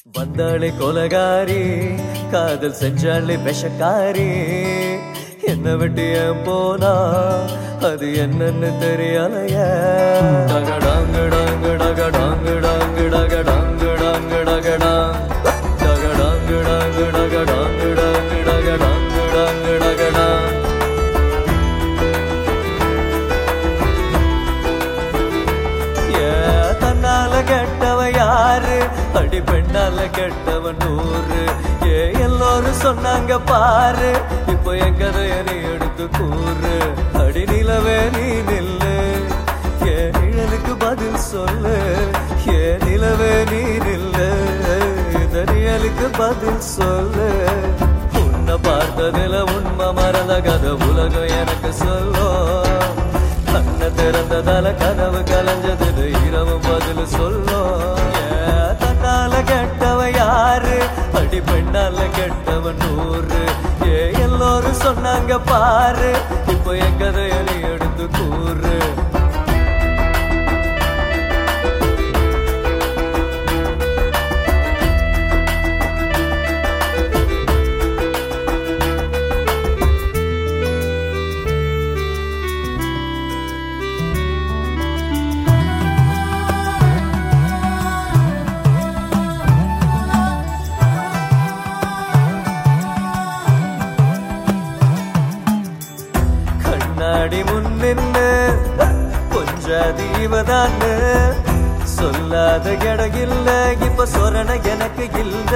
வந்தாளே கொலகாரி காதல் செஞ்சாளே விஷக்காரி என்ன விட்டு ஏன் போனா அது என்னன்னு தெரியலைய டகடாங்கு டாங்கு டகடாங்கு டாங்கு டகடாங்கு டாங்கு டகடாங் டகடாங்கு டாங்கு டகடாங்கு டாங்கு டகடாங்கு டாங்கு டகடாங் ஏ, தன்னால கெட்டவ யாரு அடி பெண்ணால கெட்டவன் நூறு ஏ எல்லோரும் சொன்னாங்க பாரு இப்போ என் கதைய நீ எடுத்து கூறு அடி நிலவே நீ நில்லு ஏ நிழலுக்கு பதில் சொல்லு ஏ நிலவே நீ நில்லு இந்த நிழலுக்கு பதில் சொல்லு உன்னை பார்த்ததுல உண்மை மறந்த கதை உலகம் எனக்கு சொல்லும் கண்ண திறந்ததால கனவு கலைஞ்சது இரவு பதில் சொல்லும் ஏன் தன்னால கெட்டவ யாரு அடி பெண்ணால கெட்டவன் நூறு ஏ எல்லோரும் சொன்னாங்க பாரு இப்போ என் கதைய நீ எடுத்து கூறு கண்ணாடி முன்னின்னு கொஞ்சம் தீவதான்னு சொல்லாத இடம் இல்ல இப்ப சொரண எனக்கு இல்ல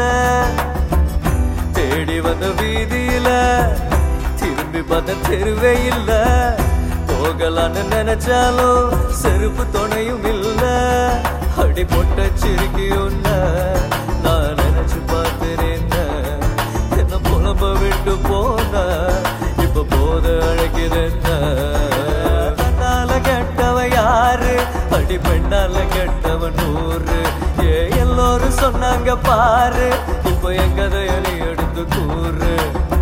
தேடி வந்த வீதியில திரும்பி பார்த்த தெருவே இல்ல போகலான்னு நினைச்சாலும் செருப்பு துணையும் இல்ல அடி பொட்ட சிரிக்கி உன்ன நான் நினைச்சு பார்த்தேன் என்ன புலம்ப விட்டு போன இப்ப போத அழைக்கிறேன் தன்னால கெட்டவ யாரு அடி பெண்ணால கெட்டவ நூறு ஏ எல்லோரும் சொன்னாங்க பாரு இப்போ என் கதைய நீ எடுத்து கூறு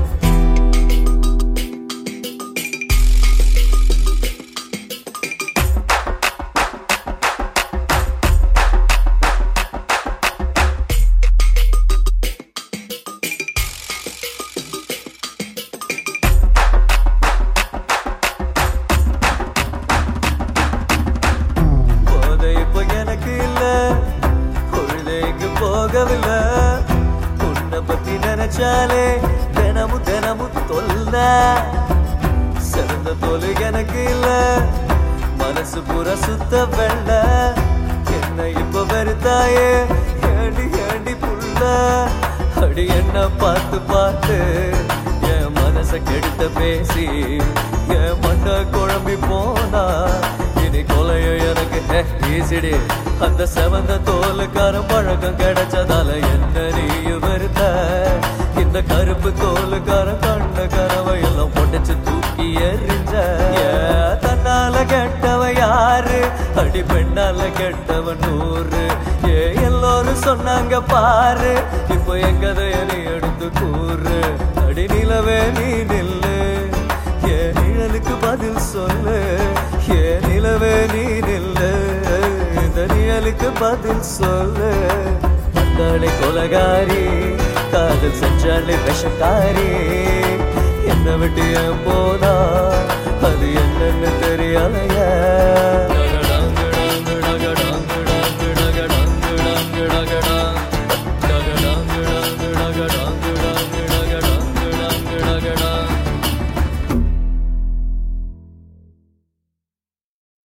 போதை இப்போ எனக்கு இல்ல பொழுதைக்கு போகவில்லை உன்னை பத்தி நினைச்சாலே தினமும் தினமும் தொல்ல சிறந்த தோல் எனக்கு இல்ல மனசு பூரா சுத்த வெள்ள என்ன இப்ப வெறுத்தாயே ஏண்டி ஏண்டி புள்ள அடி என்ன பார்த்து பார்த்து என் மனச கெடுத்த பேசி என் மண்ட குழம்பி போனா இனி கொலையோ எனக்கு ஈசிடி அந்த செவந்த தோலுக்காரன் பழக்கம் கிடைச்சதால என்ன நீயும் வெறுத்த இந்த கருப்பு தோலுக்காரன் கண்ட கனவை எல்லாம் பொடைச்சு தூக்கி எறிஞ்ச ஏன் தன்னால கெட்டவ யாரு அடி பெண்ணால கெட்டவன் நூறு ஏ எல்லோரும் சொன்னாங்க பாரு இப்போ என் கதைய நீ எடுத்து கூறு அடி நிலவே நீ நில்லு ஏ நிழலுக்கு பதில் சொல்லு ஏ நிலவே நீ நில்லு இந்த நிழலுக்கு பதில் சொல்லு வந்தாளே கொலகாரி காதல் செஞ்சாளே விஷக்காரி என்ன விட்டு ஏன் போனா அது என்னன்னு தெரியலைய